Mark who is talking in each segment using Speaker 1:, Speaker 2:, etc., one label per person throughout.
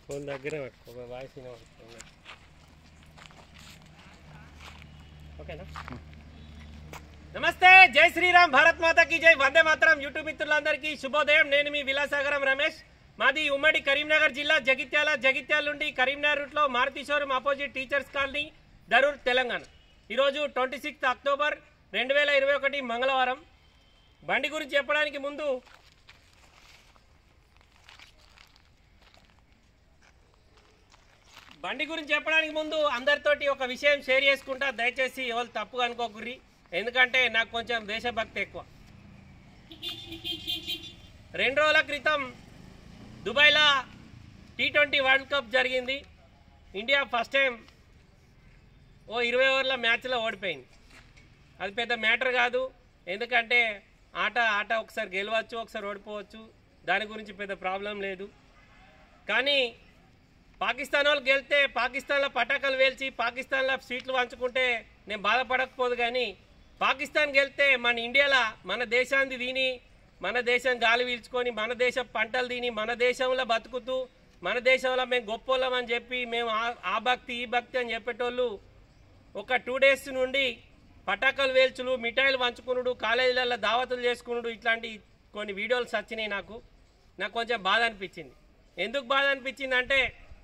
Speaker 1: phone దగ్గర పెట్టుకో voice వినబడుతుంది ఓకేనా నమస్తే జై శ్రీరామ్ భారత్ మాతకి జై వందే మాతరం యూట్యూబ్ మిత్రులందరికీ శుభోదయం నేను మీ విలాసాగరం రమేష్ మాది ఉమ్మడి కరీంనగర్ జిల్లా జగిత్యాల జగిత్యాల నుండి కరీంనగర్ రూట్లో Maruti showroom opposite teachers colony Darur Telangana ఈరోజు ట్వంటీ సిక్స్త్ అక్టోబర్ రెండు వేల ఇరవై ఒకటి మంగళవారం బండి గురించి చెప్పడానికి ముందు బండి గురించి చెప్పడానికి ముందు అందరితోటి ఒక విషయం షేర్ చేసుకుంటా దయచేసి ఎవరు తప్పుగా అనుకోకుర్రి ఎందుకంటే నాకు కొంచెం దేశభక్తి ఎక్కువ రెండు రోజుల క్రితం దుబాయ్లో టీ ట్వంటీ వరల్డ్ కప్ జరిగింది ఇండియా ఫస్ట్ టైం ఓ ఇరవై ఓవర్ల మ్యాచ్లో ఓడిపోయింది అది పెద్ద మ్యాటర్ కాదు ఎందుకంటే ఆట ఆట ఒకసారి గెలవచ్చు ఒకసారి ఓడిపోవచ్చు దాని గురించి పెద్ద ప్రాబ్లం లేదు కానీ పాకిస్తాన్ వాళ్ళు గెలితే పాకిస్తాన్లో పటాకాలు వేల్చి పాకిస్తాన్లో సీట్లు పంచుకుంటే నేను బాధపడకపోదు కానీ పాకిస్తాన్ గెలితే మన ఇండియాలో మన దేశాన్ని తిని మన దేశం గాలి పీల్చుకొని మన దేశం పంటలు తిని మన దేశంలో బతుకుతూ మన దేశంలో మేము గొప్పోళ్ళం అని చెప్పి మేము ఆ- ఆ భక్తి ఈ భక్తి అని చెప్పేటోళ్ళు ఒక టూ డేస్ నుండి పటాకులు వేల్చులు మిఠాయిలు పంచుకునుడు కాలేజీలలో దావతులు చేసుకునుడు ఇట్లాంటి కొన్ని వీడియోలు వచ్చినాయి నాకు నాకు కొంచెం బాధ అనిపించింది ఎందుకు బాధ అనిపించింది అంటే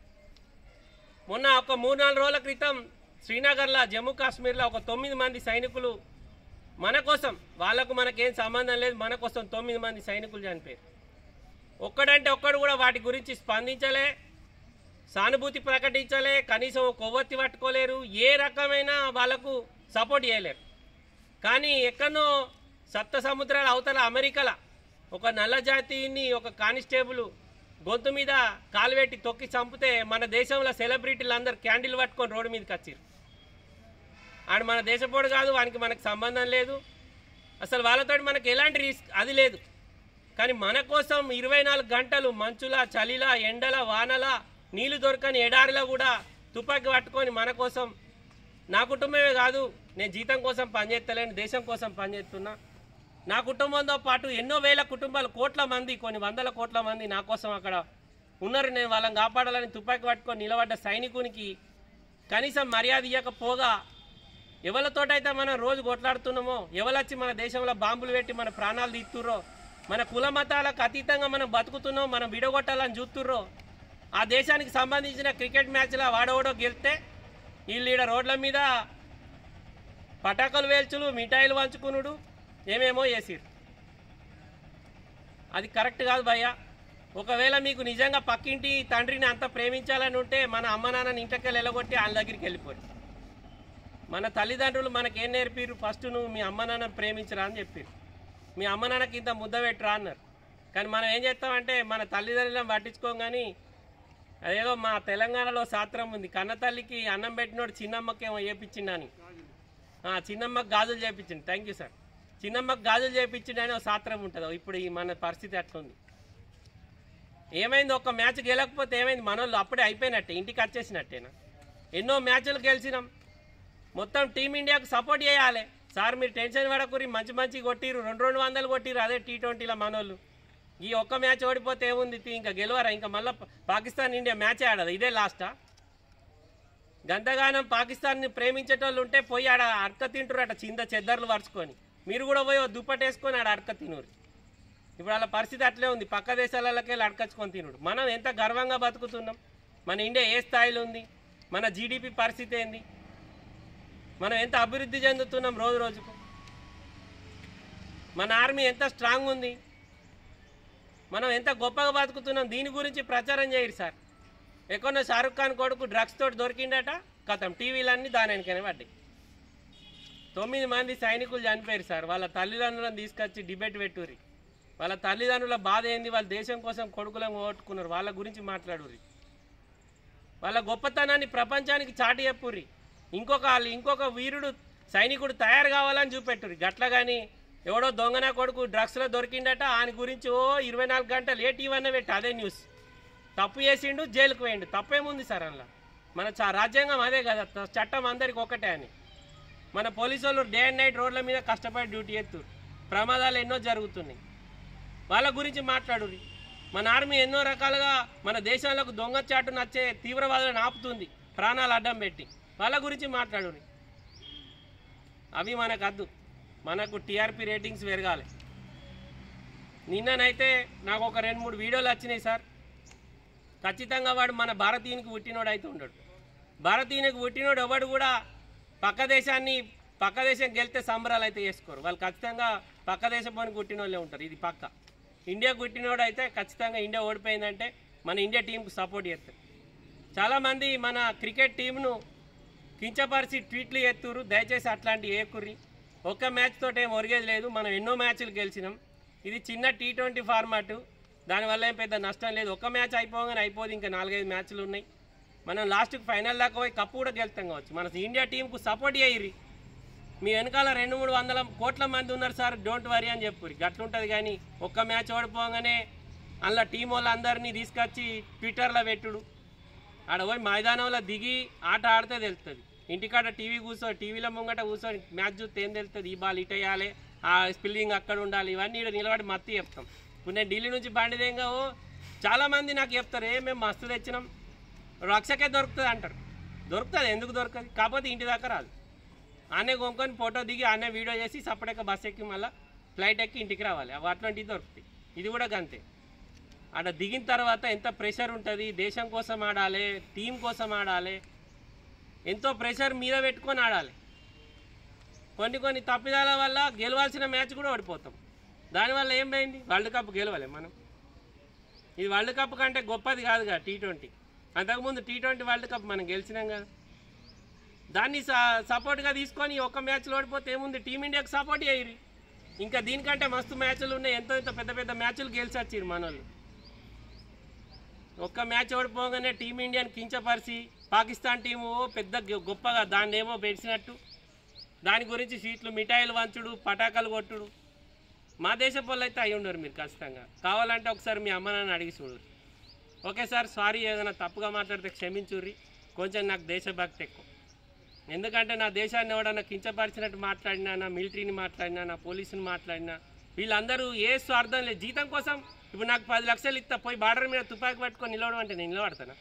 Speaker 1: మొన్న ఒక మూడు నాలుగు రోజుల క్రితం శ్రీనగర్లో జమ్మూ కాశ్మీర్లో ఒక తొమ్మిది మంది సైనికులు మన కోసం వాళ్ళకు మనకేం సంబంధం లేదు మన కోసం తొమ్మిది మంది సైనికులు చనిపోయారు ఒక్కడంటే ఒక్కడు కూడా వాటి గురించి స్పందించలే సానుభూతి ప్రకటించలే కనీసం కొవ్వొత్తి పట్టుకోలేరు ఏ రకమైన వాళ్ళకు సపోర్ట్ చేయలేరు కానీ ఎక్కడనో సప్త సముద్రాల అవతల అమెరికాల ఒక నల్ల జాతిని ఒక కానిస్టేబుల్ గొంతు మీద కాలు పెట్టి తొక్కి చంపితే మన దేశంలో సెలబ్రిటీలు అందరు క్యాండిల్ పట్టుకొని రోడ్డు మీదకి వచ్చారు ఆడు మన దేశపోడు కాదు వానికి మనకు సంబంధం లేదు అసలు వాళ్ళతో మనకు ఎలాంటి రిస్క్ అది లేదు కానీ మన కోసం ఇరవై నాలుగు గంటలు మంచుల చలిలా ఎండల వానల నీళ్లు దొరకని ఎడారిలో కూడా తుపాకీ పట్టుకొని మన కోసం నా కుటుంబమే కాదు నేను జీతం కోసం పనిచేస్తలేను దేశం కోసం పనిచేస్తున్నా నా కుటుంబంతో పాటు ఎన్నో వేల కుటుంబాలు కోట్ల మంది కొన్ని వందల కోట్ల మంది నా కోసం అక్కడ ఉన్నారు నేను వాళ్ళని కాపాడాలని తుపాకీ పట్టుకొని నిలబడ్డ సైనికునికి కనీసం మర్యాద ఇవ్వకపోగా ఎవరితోటైతే మనం రోజు కొట్లాడుతున్నామో ఎవరొచ్చి మన దేశంలో బాంబులు పెట్టి మన ప్రాణాలు తీస్తుర్రో మన కుల మతాలకు అతీతంగా మనం బతుకుతున్నాం మనం విడగొట్టాలని చూస్తుర్రో ఆ దేశానికి సంబంధించిన క్రికెట్ మ్యాచ్లో వాడవడో గెలిస్తే వీళ్ళు ఈడ రోడ్ల మీద పటాకులు వేల్చులు మిఠాయిలు పంచుకునుడు ఏమేమో చేసిరు అది కరెక్ట్ కాదు భయ్య ఒకవేళ మీకు నిజంగా పక్కింటి తండ్రిని అంత ప్రేమించాలని ఉంటే మన అమ్మ నాన్నని ఇంటికి వెళ్ళగొట్టి వాళ్ళ దగ్గరికి వెళ్ళిపోరు మన తల్లిదండ్రులు మనకేం నేర్పిరు ఫస్ట్ నువ్వు మీ అమ్మ నాన్న ప్రేమించరా అని చెప్పారు మీ అమ్మ నాన్నకి ఇంత ముద్ద పెట్టరా అన్నారు కానీ మనం ఏం చేస్తామంటే మన తల్లిదండ్రులను పట్టించుకోం కానీ అదేదో మా తెలంగాణలో శాస్త్రం ఉంది కన్న తల్లికి అన్నం పెట్టినోడు చిన్నమ్మకేమో చేపించిండని ఆ, చిన్నమ్మకి గాజులు చేపించింది థ్యాంక్ యూ సార్ చిన్నమ్మకి గాజులు చేపించిండు అని ఒక శాస్త్రం ఉంటుంది ఇప్పుడు ఈ మన పరిస్థితి అట్లుంది ఏమైంది ఒక మ్యాచ్ గెలకపోతే ఏమైంది మనోళ్ళు అప్పుడే అయిపోయినట్టే ఇంటికి వచ్చేసినట్టేనా ఎన్నో మ్యాచ్లు గెలిచినాం మొత్తం టీమిండియాకు సపోర్ట్ చేయాలి సార్ మీరు టెన్షన్ పడకూరి మంచి మంచి కొట్టిరు రెండు రెండు వందలు కొట్టిరు అదే టీ ట్వంటీలో మనోళ్ళు ఈ ఒక్క మ్యాచ్ ఓడిపోతే ఏముంది తీ, ఇంకా గెలవరా ఇంకా మళ్ళీ పాకిస్తాన్ ఇండియా మ్యాచ్ ఆడదు ఇదే లాస్టా గంతగానం పాకిస్తాన్ని ప్రేమించేటోళ్ళు ఉంటే పోయి ఆడ అడక తింటురట చింద చెద్దర్లు పరుచుకొని మీరు కూడా పోయి ఓ దుప్పటి వేసుకొని ఆడ అడక తినురు ఇప్పుడు వాళ్ళ పరిస్థితి అట్లే ఉంది పక్క దేశాలకి వెళ్ళి అడకచ్చుకొని తినుడు మనం ఎంత గర్వంగా బతుకుతున్నాం మన ఇండియా ఏ స్థాయిలో ఉంది మన జీడిపి పరిస్థితి ఏంది మనం ఎంత అభివృద్ధి చెందుతున్నాం రోజు రోజుకు మన ఆర్మీ ఎంత స్ట్రాంగ్ ఉంది మనం ఎంత గొప్పగా బతుకుతున్నాం దీని గురించి ప్రచారం చేయరు సార్ ఎక్కడో షారుఖ్ ఖాన్ కొడుకు డ్రగ్స్ తోటి దొరికిండట కథం టీవీలన్నీ దాని వెనకనే పడ్డాయి తొమ్మిది మంది సైనికులు చనిపోయారు సార్ వాళ్ళ తల్లిదండ్రులను తీసుకొచ్చి డిబేట్ పెట్టుర్రి వాళ్ళ తల్లిదండ్రుల బాధ ఏంది వాళ్ళ దేశం కోసం కొడుకులను ఓట్టుకున్నారు వాళ్ళ గురించి మాట్లాడుర్రి వాళ్ళ గొప్పతనాన్ని ప్రపంచానికి చాటి చెప్పుర్రి ఇంకొక వాళ్ళు ఇంకొక వీరుడు సైనికుడు తయారు కావాలని చూపెట్టుర్రి గట్ల కానీ ఎవడో దొంగన కొడుకు డ్రగ్స్లో దొరికిండట ఆయన గురించి ఓ ఇరవై నాలుగు గంటలు ఏ టీవీ అన్న పెట్టి అదే న్యూస్ తప్పు చేసిండు జైలుకు పోయిండు తప్పేముంది సార్ అందులో మన చ- రాజ్యాంగం అదే కదా త- చట్టం అందరికి ఒకటే అని మన పోలీసు వాళ్ళు డే అండ్ నైట్ రోడ్ల మీద కష్టపడి డ్యూటీ ఎత్తు ప్రమాదాలు ఎన్నో జరుగుతున్నాయి వాళ్ళ గురించి మాట్లాడుర్రి మన ఆర్మీ ఎన్నో రకాలుగా మన దేశంలోకి దొంగచాటు నచ్చే తీవ్రవాదులను ఆపుతుంది ప్రాణాలు అడ్డం పెట్టి వాళ్ళ గురించి మాట్లాడు అవి మనకు అద్దు మనకు టీఆర్పీ రేటింగ్స్ పెరగాలి నిన్ననైతే నాకు ఒక రెండు మూడు వీడియోలు వచ్చినాయి సార్ ఖచ్చితంగా వాడు మన భారతీయునికి పుట్టినోడు అయితే ఉండడు భారతీయునికి పుట్టినోడు ఎవడు కూడా పక్క దేశాన్ని పక్క దేశం గెలితే సంబరాలు అయితే చేసుకోరు వాళ్ళు ఖచ్చితంగా పక్క దేశం పని పుట్టిన వాళ్ళే ఉంటారు ఇది పక్క ఇండియా పుట్టినోడు అయితే ఖచ్చితంగా ఇండియా ఓడిపోయిందంటే మన ఇండియా టీంకు సపోర్ట్ చేస్తారు చాలామంది మన క్రికెట్ టీంను కించపరిచి ట్వీట్లు ఎత్తురు దయచేసి అట్లాంటివి ఏకుర్రి ఒక్క మ్యాచ్ తోటి ఏం ఒరిగేది లేదు మనం ఎన్నో మ్యాచ్లు గెలిచినాం ఇది చిన్న టీ ట్వంటీ ఫార్మాటు దానివల్ల ఏం పెద్ద నష్టం లేదు ఒక్క మ్యాచ్ అయిపోగానే అయిపోదు ఇంకా నాలుగైదు మ్యాచ్లు ఉన్నాయి మనం లాస్ట్కి ఫైనల్ దాకా పోయి కప్పు కూడా గెలుస్తాం కావచ్చు మన ఇండియా టీంకు సపోర్ట్ చేయరి మీ వెనకాల రెండు మూడు వందల కోట్ల మంది ఉన్నారు సార్ డోంట్ వరీ అని చెప్పుర్రి గట్లుంటుంది కానీ ఒక్క మ్యాచ్ ఓడిపోగానే అందులో టీం వాళ్ళందరినీ తీసుకొచ్చి ట్విట్టర్లో పెట్టుడు ఆడ పోయి మైదానంలో దిగి ఆట ఆడితే తెలుస్తుంది ఇంటికాడ టీవీ కూర్చో టీవీలో ముంగట కూర్చొని మ్యాచ్ చూస్తే ఏం తెలుస్తుంది ఈ బాల్ ఇటు వేయాలి ఆ స్పిల్లింగ్ అక్కడ ఉండాలి ఇవన్నీ ఈడ నిలబడి మత్తి చెప్తాం ఇప్పుడు నేను ఢిల్లీ నుంచి బండిదేంగా ఓ చాలామంది నాకు చెప్తారు ఏ మేము మస్తు తెచ్చినాం రక్షకే దొరుకుతుంది అంటారు దొరుకుతుంది ఎందుకు దొరకదు కాకపోతే ఇంటి దాకా రాదు ఆనే కొనుక్కొని ఫోటో దిగి ఆనే వీడియో చేసి సపరేట్క బస్ ఎక్కి మళ్ళీ ఫ్లైట్ ఎక్కి ఇంటికి రావాలి అవి అట్లాంటివి దొరుకుతాయి ఇది కూడా గంతే ఆడ దిగిన తర్వాత ఎంత ప్రెషర్ ఉంటుంది దేశం కోసం ఆడాలి టీం కోసం ఆడాలి ఎంతో ప్రెషర్ మీద పెట్టుకొని ఆడాలి కొన్ని కొన్ని తప్పిదాల వల్ల గెలవాల్సిన మ్యాచ్ కూడా ఓడిపోతాం దానివల్ల ఏం పోయింది వరల్డ్ కప్ గెలవాలి మనం ఇది వరల్డ్ కప్ కంటే గొప్పది కాదుగా టీ ట్వంటీ అంతకుముందు టీ ట్వంటీ వరల్డ్ కప్ మనం గెలిచినాం కదా దాన్ని స- సపోర్ట్గా తీసుకొని ఒక మ్యాచ్లో ఓడిపోతే ఏముంది టీమిండియాకి సపోర్ట్ చేయరు ఇంకా దీనికంటే మస్తు మ్యాచ్లు ఉన్నాయి ఎంతో ఎంతో పెద్ద పెద్ద మ్యాచ్లు గెలిచి వచ్చిర్రు మనోళ్ళు ఒక్క మ్యాచ్ ఓడిపోగానే టీమిండియాని కించపరిచి పాకిస్తాన్ టీము పెద్ద గొ- గొప్పగా దాన్ని ఏమో పెంచినట్టు దాని గురించి సీట్లు మిఠాయిలు వంచుడు పటాకాలు కొట్టుడు మా దేశ వాళ్ళు అయితే అయి ఉండరు మీరు ఖచ్చితంగా కావాలంటే ఒకసారి మీ అమ్మ నాన్న అడిగి చూడరు ఓకే సార్ సారీ ఏదైనా తప్పుగా మాట్లాడితే క్షమించుర్రి కొంచెం నాకు దేశభక్తి ఎక్కువ ఎందుకంటే నా దేశాన్ని ఎవడన్నా కించపరిచినట్టు మాట్లాడినా నా మిలిటరీని మాట్లాడినా నా పోలీసుని మాట్లాడినా వీళ్ళందరూ ఏ స్వార్థం లేదు జీతం కోసం ఇప్పుడు నాకు పది లక్షలు ఇస్తా పోయి బార్డర్ మీద తుపాకీ పట్టుకొని నిలవడం అంటే నేను నిలబడతానా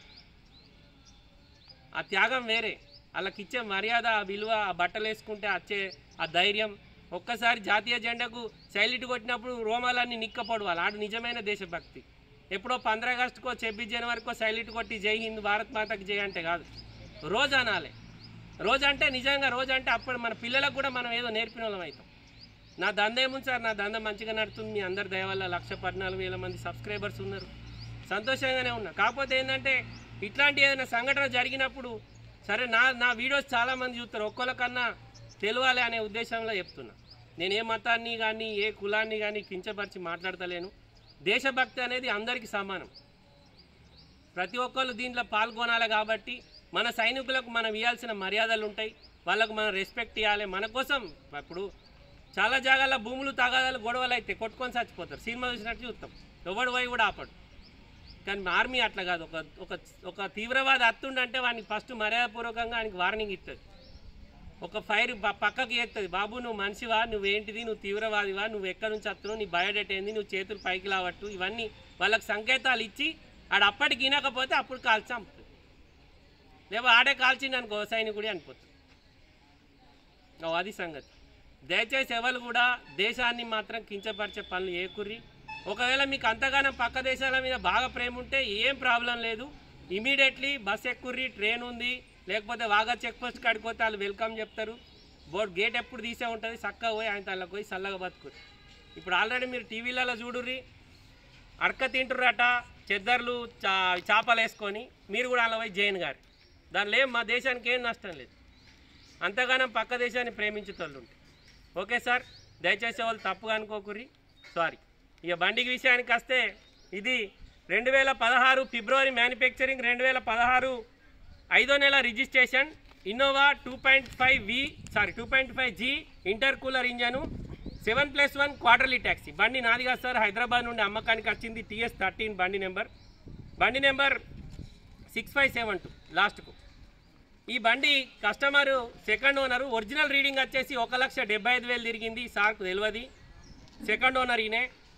Speaker 1: ఆ త్యాగం వేరే వాళ్ళకి ఇచ్చే మర్యాద ఆ విలువ ఆ బట్టలు వేసుకుంటే వచ్చే ఆ ధైర్యం ఒక్కసారి జాతీయ జెండాకు సైలిట్ కొట్టినప్పుడు రోమాలన్నీ నిక్కపడు వాళ్ళు ఆడు నిజమైన దేశభక్తి ఎప్పుడో పంద్ర ఆగస్టుకో ఛబ్బీస్ జనవరికో సైలిట్ కొట్టి జై హింద్ భారత్ మాతకి జై అంటే కాదు రోజు అనాలి రోజు అంటే నిజంగా రోజు అంటే అప్పుడు మన పిల్లలకు కూడా మనం ఏదో నేర్పిన వాళ్ళం అవుతాం నా దంద ఏముంది సార్ నా దంద మంచిగా నడుతుంది మీ అందరి దయ వల్ల లక్ష పద్నాలుగు వేల మంది సబ్స్క్రైబర్స్ ఉన్నారు సంతోషంగానే ఉన్నా కాకపోతే ఏంటంటే ఇట్లాంటి ఏదైనా సంఘటన జరిగినప్పుడు సరే నా నా వీడియోస్ చాలామంది చూస్తారు ఒక్కొక్కరికన్నా తెలియాలి అనే ఉద్దేశంలో చెప్తున్నా నేను ఏ మతాన్ని కానీ ఏ కులాన్ని కానీ కించపరిచి మాట్లాడతలేను దేశభక్తి అనేది అందరికీ సమానం ప్రతి ఒక్కళ్ళు దీంట్లో పాల్గొనాలి కాబట్టి మన సైనికులకు మనం ఇవ్వాల్సిన మర్యాదలు ఉంటాయి వాళ్ళకు మనం రెస్పెక్ట్ ఇవ్వాలి మన కోసం ఇప్పుడు చాలా జాగాల్లో భూములు తగాదాలు గొడవలు అయితే కొట్టుకొని చచ్చిపోతారు సినిమా చూసినట్టు చూస్తాం ఎవడు పోయి కూడా ఆపడు కానీ ఆర్మీ అట్లా కాదు ఒక ఒక ఒక తీవ్రవాది అత్తుండంటే వానికి ఫస్ట్ మర్యాదపూర్వకంగా ఆయనకి వార్నింగ్ ఇస్తుంది ఒక ఫైర్ ప- పక్కకి ఎత్తుంది బాబు నువ్వు మనిషివా నువ్వేంటిది నువ్వు తీవ్రవాదివా నువ్వు ఎక్కడి నుంచి వస్తున్నావు నీ బయోడేటా ఏంది నువ్వు చేతులు పైకి లావట్టు ఇవన్నీ వాళ్ళకి సంకేతాలు ఇచ్చి ఆడ అప్పటికి వినకపోతే అప్పుడు కాల్చి చంపుతుంది లేవో ఆడే కాల్చింది అనుకో సైనికుడి అనిపోతుంది ఓ, అది సంగతి దయచేసి ఎవరు కూడా దేశాన్ని మాత్రం కించపరిచే పనులు ఏకుర్రి ఒకవేళ మీకు అంతగానం పక్క దేశాల మీద బాగా ప్రేమ ఉంటే ఏం ప్రాబ్లం లేదు ఇమీడియట్లీ బస్ ఎక్కుర్రి ట్రైన్ ఉంది లేకపోతే వాగా చెక్ పోస్ట్ కాడిపోతే వాళ్ళు వెల్కమ్ చెప్తారు బోర్డు గేట్ ఎప్పుడు తీసే ఉంటుంది చక్కగా పోయి ఆయన తనకు పోయి చల్లగా బతుకురు ఇప్పుడు ఆల్రెడీ మీరు టీవీలలో చూడుర్రి అడక తింటుర్రట చెద్దర్లు చా చేపలు వేసుకొని మీరు కూడా అలా పోయి జైన్ గారు దానిలో ఏం మా దేశానికి ఏం నష్టం లేదు అంతగానం పక్క దేశాన్ని ప్రేమించేటోళ్ళు ఉంటాయి ఓకే సార్ దయచేసి వాళ్ళు తప్పుగా అనుకోకుర్రి సారీ ఇక బండికి విషయానికి వస్తే ఇది రెండు వేల పదహారు ఫిబ్రవరి మ్యానుఫ్యాక్చరింగ్ రెండు వేల పదహారు ఐదో నెల registration Innova two point five V sorry two point five G intercooler engine seven plus one quarterly taxi బండి నాది కాదు సార్ హైదరాబాద్ నుండి అమ్మకానికి వచ్చింది టీఎస్ థర్టీన్ బండి నెంబర్ బండి number six five seven two లాస్ట్కు ఈ బండి customer second owner original reading వచ్చేసి ఒక లక్ష డెబ్బై ఐదు వేలు తిరిగింది సార్కు తెలియదు సెకండ్ ఓనర్ ఈయనే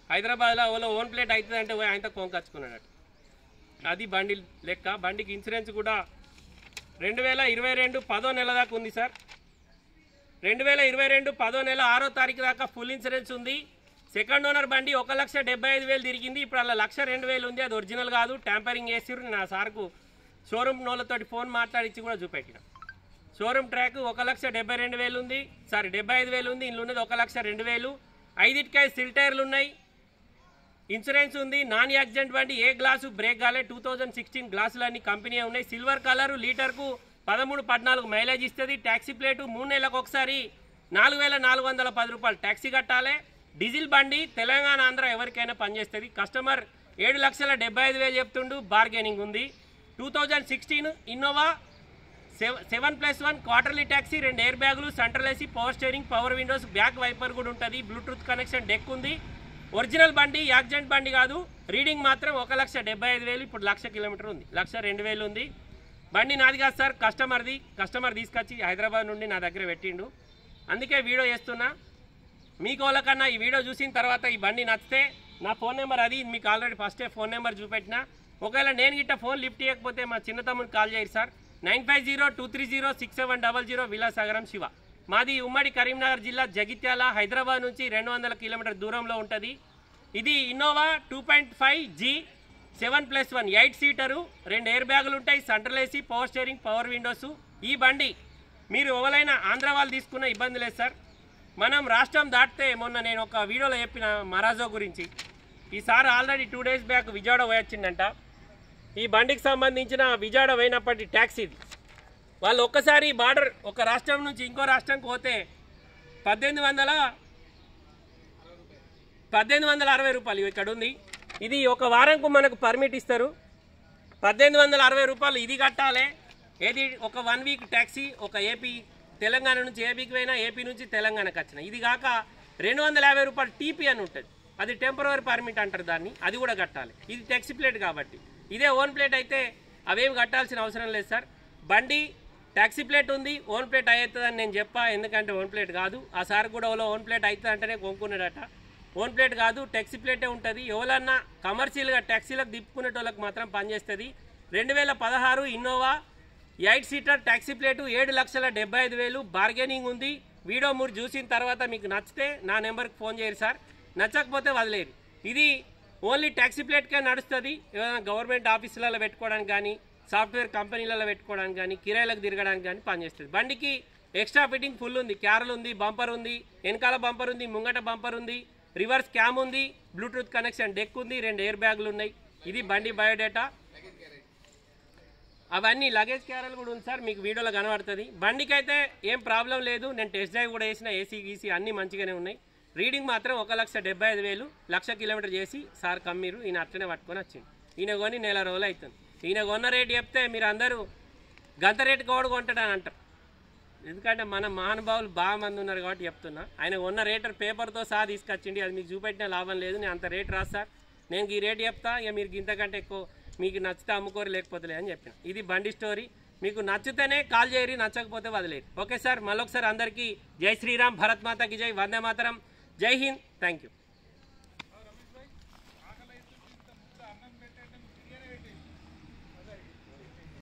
Speaker 1: హైదరాబాద్లో ఓలో ఓన్ ప్లేట్ అవుతుంది అంటే పోయి ఆయనతో కొనుకొచ్చుకున్నాడు అది బండి లెక్క బండికి ఇన్సూరెన్స్ కూడా రెండు వేల ఇరవై రెండు పదో నెల దాకా ఉంది సార్ రెండు వేల ఇరవై రెండు పదో నెల ఆరో తారీఖు దాకా ఫుల్ ఇన్సూరెన్స్ ఉంది సెకండ్ ఓనర్ బండి ఒక లక్ష డెబ్బై ఐదు వేలు తిరిగింది ఇప్పుడు అలా లక్ష రెండు వేలు ఉంది అది ఒరిజినల్ కాదు ట్యాంపరింగ్ చేసిర్రు నా సార్కు షోరూమ్ నోళ్ళతోటి ఫోన్ మాట్లాడించి కూడా చూపెట్టిన షోరూమ్ ట్రాక్ ఒక లక్ష డెబ్బై రెండు వేలు ఉంది సారీ డెబ్బై ఐదు వేలు ఉంది ఇందులో ఉన్నది ఒక లక్ష రెండు వేలు ఐదిటికాయ సిల్ టైర్లు ఉన్నాయి ఇన్సూరెన్స్ ఉంది నాన్ యాక్సిడెంట్ బండి ఏ గ్లాసు బ్రేక్ కాలే టూ థౌజండ్ సిక్స్టీన్ గ్లాసులు అన్ని కంపెనీ ఉన్నాయి సిల్వర్ కలర్ లీటర్కు పదమూడు పద్నాలుగు మైలేజ్ ఇస్తుంది ట్యాక్సీ ప్లేటు మూడు నెలలకు ఒకసారి నాలుగు వేల నాలుగు వందల పది రూపాయలు ట్యాక్సీ కట్టాలి డీజిల్ బండి తెలంగాణ ఆంధ్ర ఎవరికైనా పనిచేస్తుంది కస్టమర్ ఏడు లక్షల డెబ్బై ఐదు వేలు చెప్తుండు బార్గెనింగ్ ఉంది two thousand sixteen Innova seven plus one quarterly taxi రెండు ఎయిర్ బ్యాగులు central AC power steering power windows back wiper కూడా ఉంటుంది బ్లూటూత్ కనెక్షన్ డెక్ ఉంది ఒరిజినల్ బండి యాక్సిడెంట్ బండి కాదు రీడింగ్ మాత్రం ఒక లక్ష డెబ్బై ఐదు వేలు ఇప్పుడు లక్ష కిలోమీటర్ ఉంది లక్ష రెండు వేలు ఉంది బండి నాది కాదు సార్ కస్టమర్ది కస్టమర్ తీసుకొచ్చి హైదరాబాద్ నుండి నా దగ్గర పెట్టిండు అందుకే వీడియో చేస్తున్నా మీకు వాళ్ళకన్నా ఈ వీడియో చూసిన తర్వాత ఈ బండి నచ్చితే నా ఫోన్ నెంబర్ అది మీకు ఆల్రెడీ ఫస్టే ఫోన్ నెంబర్ చూపెట్టిన ఒకవేళ నేను గిట్ట ఫోన్ లిఫ్ట్ చేయకపోతే మా చిన్న తమ్ముడికి కాల్ చేయరు sir nine five zero two three zero six seven double zero Vilasagaram Shiva మాది ఉమ్మడి కరీంనగర్ జిల్లా జగిత్యాల హైదరాబాద్ నుంచి రెండు వందల కిలోమీటర్ దూరంలో ఉంటుంది ఇది Innova two point five G seven plus one eight seater రెండు ఎయిర్ బ్యాగులు ఉంటాయి central AC power steering power windows ఈ బండి మీరు ఎవరైనా ఆంధ్ర వాళ్ళు తీసుకున్న ఇబ్బంది లేదు సార్ మనం రాష్ట్రం దాటితే మొన్న నేను ఒక వీడియోలో చెప్పిన మహారాజో గురించి ఈసారి already two days back Vijayawada పోయొచ్చిందంట ఈ బండికి సంబంధించిన విజయవాడ పోయినప్పటి ట్యాక్సీ ఇది వాళ్ళు ఒక్కసారి బార్డర్ ఒక రాష్ట్రం నుంచి ఇంకో రాష్ట్రంకి పోతే పద్దెనిమిది వందల పద్దెనిమిది వందల అరవై రూపాయలు ఇవి ఇక్కడ ఉంది ఇది ఒక వారంకు మనకు పర్మిట్ ఇస్తారు పద్దెనిమిది వందల అరవై రూపాయలు ఇది కట్టాలి ఏది ఒక వన్ వీక్ ట్యాక్సీ ఒక ఏపీ తెలంగాణ నుంచి ఏపీకి పోయినా ఏపీ నుంచి తెలంగాణకి వచ్చిన ఇది కాక రెండు వందల యాభై రూపాయలు టీపీ అని ఉంటుంది అది టెంపరవరీ పర్మిట్ అంటారు దాన్ని అది కూడా కట్టాలి ఇది ట్యాక్సీ ప్లేట్ కాబట్టి ఇదే ఓన్ ప్లేట్ అయితే అవేం కట్టాల్సిన అవసరం లేదు సార్ బండి ట్యాక్సీ ప్లేట్ ఉంది ఓన్ ప్లేట్ అవుతుందని నేను చెప్పా ఎందుకంటే ఓన్ ప్లేట్ కాదు ఆ సార్ కూడా ఓలో ఓన్ ప్లేట్ అవుతుంది అంటేనే కొనుక్కున్నాడట ఓన్ ప్లేట్ కాదు ట్యాక్సీ ప్లేటే ఉంటుంది ఎవరన్నా కమర్షియల్గా ట్యాక్సీలకు దిప్పుకునేటోళ్ళకి మాత్రం పనిచేస్తుంది రెండు వేల పదహారు Innova eight seater taxi plate ఏడు లక్షల డెబ్బై ఐదు వేలు బార్గెనింగ్ ఉంది వీడియో మీరు చూసిన తర్వాత మీకు నచ్చితే నా నెంబర్కి ఫోన్ చేయరు సార్ నచ్చకపోతే వదిలేరు ఇది ఓన్లీ ట్యాక్సీ ప్లేట్కే నడుస్తుంది ఏదైనా గవర్నమెంట్ ఆఫీసులలో పెట్టుకోవడానికి కానీ సాఫ్ట్వేర్ కంపెనీలలో పెట్టుకోవడానికి కానీ కిరాయిలకు తిరగడానికి కానీ పనిచేస్తుంది బండికి ఎక్స్ట్రా ఫిట్టింగ్ ఫుల్ ఉంది క్యారల్ ఉంది బంపర్ ఉంది వెనకాల బంపర్ ఉంది ముంగట బంపర్ ఉంది రివర్స్ క్యామ్ ఉంది బ్లూటూత్ కనెక్షన్ డెక్ ఉంది రెండు ఎయిర్ బ్యాగులు ఉన్నాయి ఇది బండి బయోడేటా అవన్నీ లగేజ్ క్యారల్ కూడా ఉంది సార్ మీకు వీడియోలో కనబడుతుంది బండికి అయితే ఏం ప్రాబ్లం లేదు నేను టెస్ట్ డ్రైవ్ కూడా వేసిన ఏసీ గీసీ అన్నీ మంచిగానే ఉన్నాయి రీడింగ్ మాత్రం ఒక లక్ష డెబ్బై ఐదు వేలు లక్ష కిలోమీటర్ చేసి సార్ కమ్మిరు ఈయన అట్లనే పట్టుకొని వచ్చింది ఈయన కొని నెల రోజులు అవుతుంది ఈయన కొన్న రేటు చెప్తే మీరు అందరూ గంత రేటు కోడు కొంటాడని అంటారు ఎందుకంటే మన మహానుభావులు బాగా మంది ఉన్నారు కాబట్టి చెప్తున్నా ఆయన ఉన్న రేటర్ పేపర్తో సహా తీసుకొచ్చిండి అది మీకు చూపెట్టిన లాభం లేదు నేను అంత రేట్ రాస్తా నేను ఈ రేట్ చెప్తా ఇక మీరు ఇంతకంటే ఎక్కువ మీకు నచ్చితే అమ్ముకోరు లేకపోతే అని చెప్పిన ఇది బండి స్టోరీ మీకు నచ్చితేనే కాల్ చేయరి నచ్చకపోతే వదిలేరు ఓకే సార్ మళ్ళొకసారి అందరికీ జై శ్రీరామ్ భరత్ మాతకి జై వందే మాతరం జై హింద్ థ్యాంక్ యూ